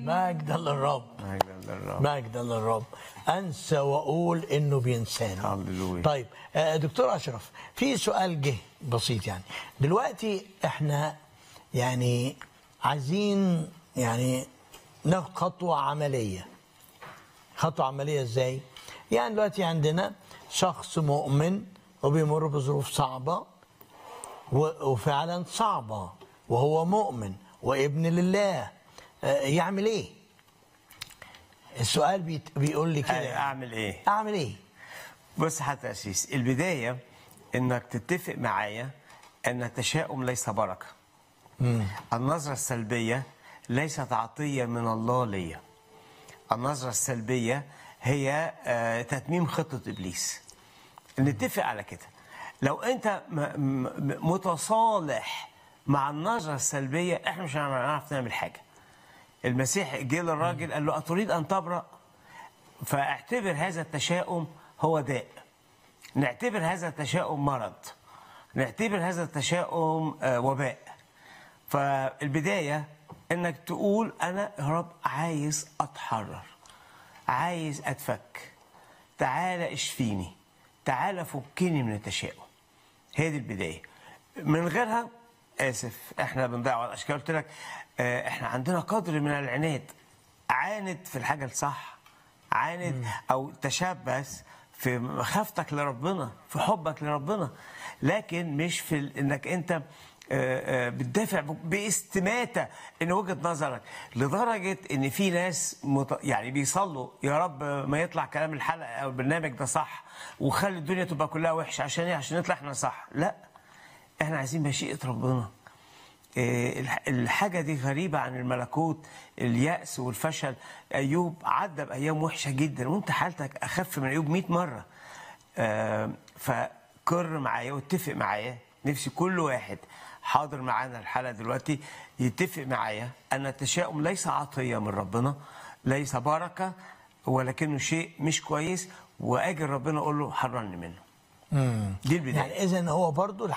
مجدا للرب مجدا للرب مجدا للرب انسى واقول انه بينساني هللويا. طيب آه، دكتور اشرف في سؤال جه بسيط يعني دلوقتي احنا يعني عايزين يعني ناخد خطوه عمليه خطوه عمليه ازاي يعني دلوقتي عندنا شخص مؤمن وبيمر بظروف صعبه و- وفعلا صعبه وهو مؤمن وابن لله آه، يعمل ايه السؤال بيت- بيقول لي كده يعني. اعمل ايه اعمل ايه بص حتى أسيس البداية إنك تتفق معايا أن التشاؤم ليس بركة النظرة السلبية ليست عطية من الله لي النظرة السلبية هي آه، تتميم خطة إبليس نتفق على كده لو أنت م- م- متصالح مع النظرة السلبية إحنا مش هنعرف نعمل حاجة المسيح جه للراجل قال له أتريد أن تبرأ فاعتبر هذا التشاؤم هو داء نعتبر هذا التشاؤم مرض نعتبر هذا التشاؤم آه، وباء فالبداية انك تقول انا يا رب عايز اتحرر عايز اتفك تعالى اشفيني تعالى فكني من التشاؤم هي دي البداية من غيرها اسف احنا بنضيع وقت عشان كده قلت لك آه، احنا عندنا قدر من العناد عاند في الحاجة الصح عاند او تشبث في مخافتك لربنا في حبك لربنا لكن مش في ال- انك انت آه، آه، بتدافع باستماتة ان وجهة نظرك لدرجة ان في ناس مت... يعني بيصلوا يا رب ما يطلع كلام الحلقة او البرنامج ده صح وخلي الدنيا تبقى كلها وحشة عشان ايه عشان نطلع احنا صح لا احنا عايزين مشيئة ربنا إيه، الح- الحاجة دي غريبة عن الملكوت اليأس والفشل أيوب عدى بأيام وحشة جدا وانت حالتك أخف من أيوب 100 مرة آه، فكر معايا واتفق معايا نفسي كل واحد حاضر معانا الحلقة دلوقتي يتفق معايا أن التشاؤم ليس عطية من ربنا ليس بركة ولكنه شيء مش كويس وأجي ربنا أقول له حررني منه دي البداية يعني اذا هو برضو